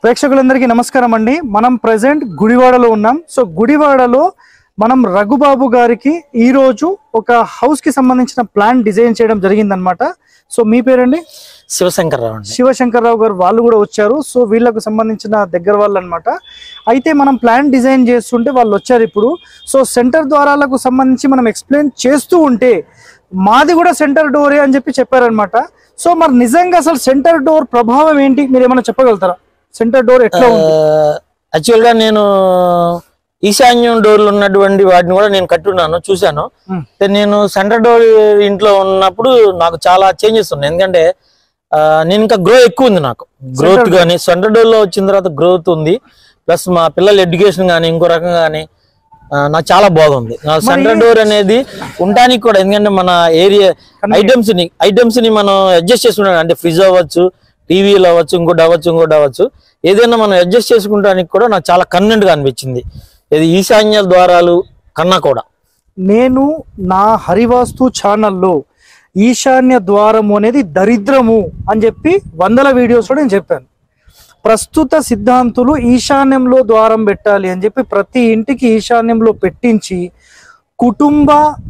ప్రేక్షకులందరికీ నమస్కారం అండి మనం ప్రజెంట్ గుడివాడలో ఉన్నాం సో గుడివాడలో మనం రఘుబాబు గారికి ఈ రోజు ఒక హౌస్ కి సంబంధించిన ప్లాన్ డిజైన్ చేయడం జరిగిందనమాట సో మీ పేరండి శివశంకర్రావు అండి శివశంకర్రావు గారు వాళ్ళు కూడా వచ్చారు సో వీళ్ళకు సంబంధించిన దగ్గర వాళ్ళు అనమాట అయితే మనం ప్లాన్ డిజైన్ చేస్తుంటే వాళ్ళు వచ్చారు ఇప్పుడు సో సెంటర్ ద్వారాలకు సంబంధించి మనం ఎక్స్ప్లెయిన్ చేస్తూ ఉంటే మాది కూడా సెంటర్ డోరే అని చెప్పి చెప్పారనమాట సో మరి నిజంగా అసలు సెంటర్ డోర్ ప్రభావం ఏంటి మీరు ఏమైనా చెప్పగలుగుతారా సెంటర్ డోర్ ఎట్లా ఉంది యాక్చువల్ గా నేను ఈశాన్యం డోర్లు ఉన్నటువంటి వాటిని కూడా నేను కట్టున్నాను చూశాను Hmm. అయితే నేను సెంటర్ డోర్ ఇంట్లో ఉన్నప్పుడు నాకు చాలా చేంజెస్ ఉన్నాయి ఎందుకంటే ఆ, నేను ఇంకా గ్రో ఎక్కువ ఉంది నాకు గ్రోత్ Center కానీ సెంటర్ డోర్ లో వచ్చిన తర్వాత గ్రోత్ ఉంది ప్లస్ మా పిల్లల ఎడ్యుకేషన్ కానీ ఇంకో రకంగా కానీ నాకు చాలా బాగుంది సెంటర్ డోర్ అనేది ఉండడానికి కూడా ఎందుకంటే మన ఏరియా ఐటమ్స్ ని ఐటమ్స్ ని మనం అడ్జస్ట్ చేసుకుంటాం అంటే ఫ్రిడ్జ్ అవ్వచ్చు టీవీలు అవ్వచ్చు ఇంకోటి అవ్వచ్చు ఇంకోటి అవ్వచ్చు ఏదైనా మనం అడ్జస్ట్ చేసుకుంటానికి కూడా నాకు చాలా కన్వెంట్ గా అనిపించింది ఇది ఈశాన్య ద్వారాలు కన్నా కూడా నేను నా హరివాస్తు ఛానల్లో ఈశాన్య ద్వారము అనేది దరిద్రము అని చెప్పి వందల వీడియోస్లో నేను చెప్పాను ప్రస్తుత సిద్ధాంతులు ఈశాన్యంలో ద్వారం పెట్టాలి అని చెప్పి ప్రతి ఇంటికి ఈశాన్యంలో పెట్టించి కుటుంబ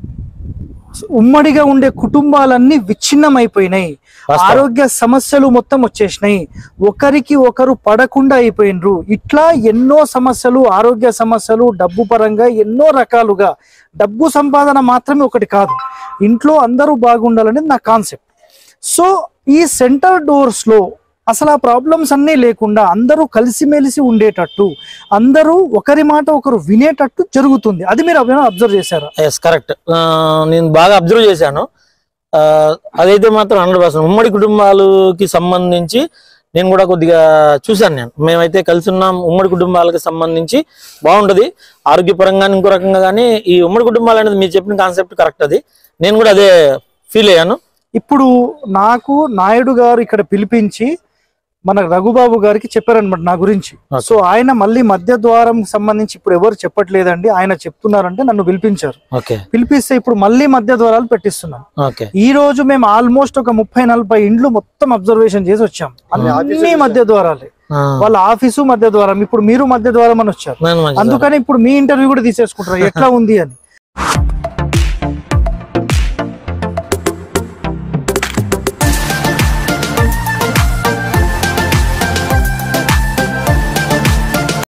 ఉమ్మడిగా ఉండే కుటుంబాలన్నీ విచ్ఛిన్నమైపోయినాయి వాస్తవం. ఆరోగ్య సమస్యలు మొత్తం వచ్చేసినాయి ఒకరికి ఒకరు పడకుండా అయిపోయినరు ఇట్లా ఎన్నో సమస్యలు ఆరోగ్య సమస్యలు డబ్బు పరంగా ఎన్నో రకాలుగా డబ్బు సంపాదన మాత్రమే ఒకటి కాదు ఇంట్లో అందరూ బాగుండాలనేది నా కాన్సెప్ట్ సో ఈ సెంటర్ డోర్స్ లో అసలు ఆ ప్రాబ్లమ్స్ అన్నీ లేకుండా అందరూ కలిసిమెలిసి ఉండేటట్టు అందరూ ఒకరి మాట ఒకరు వినేటట్టు జరుగుతుంది అది మీరు అబ్జర్వ్ చేశారా ఎస్ కరెక్ట్ నేను బాగా అబ్జర్వ్ చేశాను ఆ, అదైతే మాత్రం హండ్రెడ్ పర్సెంట్ ఉమ్మడి కుటుంబాలకి సంబంధించి నేను కూడా కొద్దిగా చూశాను నేను మేమైతే కలిసి ఉన్నాం ఉమ్మడి కుటుంబాలకు సంబంధించి బాగుంటది ఆరోగ్యపరంగా ఇంకో రకంగా కానీ ఈ ఉమ్మడి కుటుంబాలు అనేది మీరు చెప్పిన కాన్సెప్ట్ కరెక్ట్ అది నేను కూడా అదే ఫీల్ అయ్యాను ఇప్పుడు నాకు నాయుడు గారు ఇక్కడ పిలిపించి మన రఘుబాబు గారికి చెప్పారనమాట నా గురించి Okay. సో ఆయన మళ్ళీ మధ్య ద్వారం సంబంధించి ఇప్పుడు ఎవరు చెప్పట్లేదండి ఆయన చెప్తున్నారంటే నన్ను పిలిపించారు ఓకే పిలిపిస్తే ఇప్పుడు మళ్ళీ మధ్య ద్వారాలు పెట్టిస్తున్నాం ఓకే ఈ రోజు మేము ఆల్మోస్ట్ ఒక ముప్పై నలభై ఇండ్లు మొత్తం అబ్జర్వేషన్ చేసి వచ్చాం అన్ని మధ్య ద్వారాలే వాళ్ళ ఆఫీసు మధ్య ద్వారం ఇప్పుడు మీరు మధ్య ద్వారం అని వచ్చారు అందుకని ఇప్పుడు మీ ఇంటర్వ్యూ కూడా తీసేసుకుంటారు ఎట్లా ఉంది అని